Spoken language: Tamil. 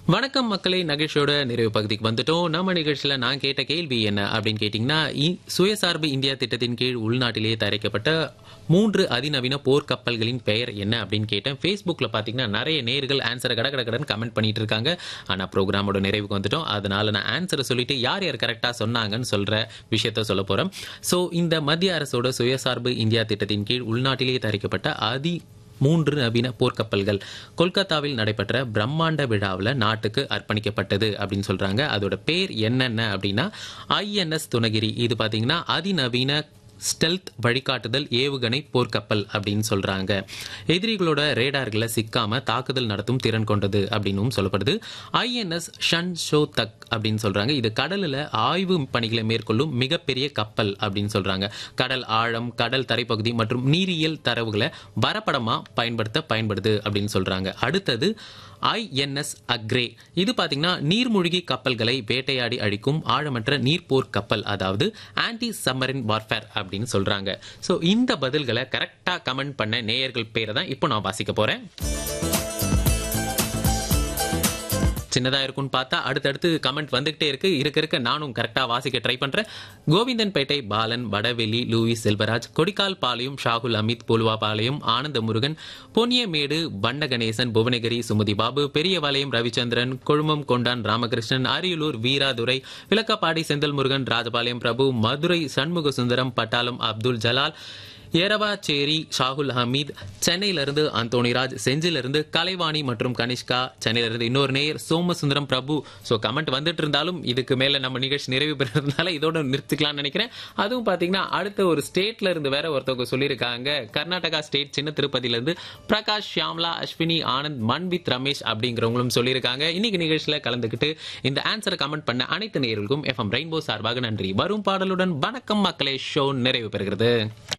வணக்கம் மக்களே நகைஷோட நிறைவு பகுதிக்கு வந்துட்டோம் நம்ம நிகழ்ச்சியில நான் கேட்ட கேள்வி என்ன அப்படின்னு கேட்டீங்கன்னா இ- சுயசார்பு இந்தியா திட்டத்தின் கீழ் உள்நாட்டிலேயே தயாரிக்கப்பட்ட மூன்று அதிநவீன போர்க்கப்பல்களின் பெயர் என்ன அப்படின்னு கேட்டேன் ஃபேஸ்புக்கில் பார்த்தீங்கன்னா நிறைய நேர்கள் ஆன்சரை கட கட கடன்னு கமெண்ட் பண்ணிட்டு இருக்காங்க ஆனால் ப்ரோக்ராமோட நிறைவுக்கு வந்துட்டோம் அதனால நான் ஆன்சரை சொல்லிட்டு யார் யார் கரெக்டாக சொன்னாங்கன்னு சொல்ற விஷயத்த சொல்ல போறேன் ஸோ இந்த மத்திய அரசோட சுயசார்பு இந்தியா திட்டத்தின் கீழ் உள்நாட்டிலேயே தயாரிக்கப்பட்ட அதி மூன்று நவீன போர்க்கப்பல்கள் கொல்கத்தாவில் நடைபெற்ற பிரம்மாண்ட விழாவில் நாட்டுக்கு அர்ப்பணிக்கப்பட்டது அப்படின்னு சொல்றாங்க அதோட பேர் என்னென்ன அப்படின்னா ஐஎன்எஸ் துணகிரி இது பார்த்தீங்கன்னா அதிநவீன ஸ்டெல்த் வழிகாட்டுதல் ஏவுகணை போர்க்கப்பல் அப்படின்னு சொல்றாங்க எதிரிகளோட ரேடார்களை சிக்காம தாக்குதல் நடத்தும் திறன் கொண்டது அப்படின்னும் சொல்லப்படுது ஐஎன்எஸ் ஷன் ஷோ தக் அப்படின்னு சொல்றாங்க இது கடலில் ஆய்வு பணிகளை மேற்கொள்ளும் மிகப்பெரிய கப்பல் அப்படின்னு சொல்றாங்க கடல் ஆழம் கடல் தரைப்பகுதி மற்றும் நீரியல் தரவுகளை வரப்படமா பயன்படுத்த பயன்படுது அப்படின்னு சொல்றாங்க அடுத்தது ஐஎன்எஸ் அக்ரே இது பாத்தீங்கன்னா நீர்மூழ்கி கப்பல்களை வேட்டையாடி அழிக்கும் ஆழமற்ற நீர்ப்போர் கப்பல் அதாவது ஆன்டி சம்மரின் வார்ஃபேர் அப்படின்னு சொல்றாங்க ஸோ இந்த பதில்களை கரெக்டா கமெண்ட் பண்ண நேயர்கள் பேரை தான் இப்போ நான் வாசிக்க போறேன் சின்னதா இருக்கும்னு பார்த்தா அடுத்தடுத்து கமெண்ட் வந்துகிட்டே இருக்கு இருக்க இருக்க நானும் கரெக்டா வாசிக்க ட்ரை பண்றேன் கோவிந்தன்பேட்டை பாலன் வடவெளி லூயிஸ் செல்வராஜ் கொடிக்கால் பாளையம் ஷாகுல் அமித் போலுவா பாளையம் ஆனந்த முருகன் பொன்னியமேடு வண்ண கணேசன் புவனகிரி சுமதி பாபு பெரியபாளையம் ரவிச்சந்திரன் கொழுமம் கொண்டான் ராமகிருஷ்ணன் அரியலூர் வீராதுரை விளக்கப்பாடி செந்தில் முருகன் ராஜபாளையம் பிரபு மதுரை சண்முக சுந்தரம் பட்டாளம் அப்துல் ஜலால் ஏரவாச்சேரி ஷாகுல் ஹமீத் சென்னையிலிருந்து அந்தோணிராஜ் செஞ்சிலிருந்து கலைவாணி மற்றும் கனிஷ்கா சென்னையிலிருந்து இன்னொரு நேயர் சோமசுந்தரம் பிரபு ஸோ கமெண்ட் வந்துட்டு இருந்தாலும் இதுக்கு மேல நம்ம நிகழ்ச்சி நிறைவு பெறதுனால இதோட நிறுத்திக்கலாம்னு நினைக்கிறேன் அதுவும் பாத்தீங்கன்னா அடுத்த ஒரு ஸ்டேட்ல இருந்து வேற ஒருத்தவங்க சொல்லியிருக்காங்க கர்நாடகா ஸ்டேட் சின்ன திருப்பதியில இருந்து பிரகாஷ் ஷியாம்லா அஸ்வினி ஆனந்த் மன்வித் ரமேஷ் அப்படிங்கிறவங்களும் சொல்லியிருக்காங்க இன்னைக்கு நிகழ்ச்சியில கலந்துக்கிட்டு இந்த ஆன்சரை கமெண்ட் பண்ண அனைத்து நேயர்களுக்கும் எஃப்எம் ரெயின்போ சார்பாக நன்றி வரும் பாடலுடன் வணக்கம் மக்களே ஷோ நிறைவு பெறுகிறது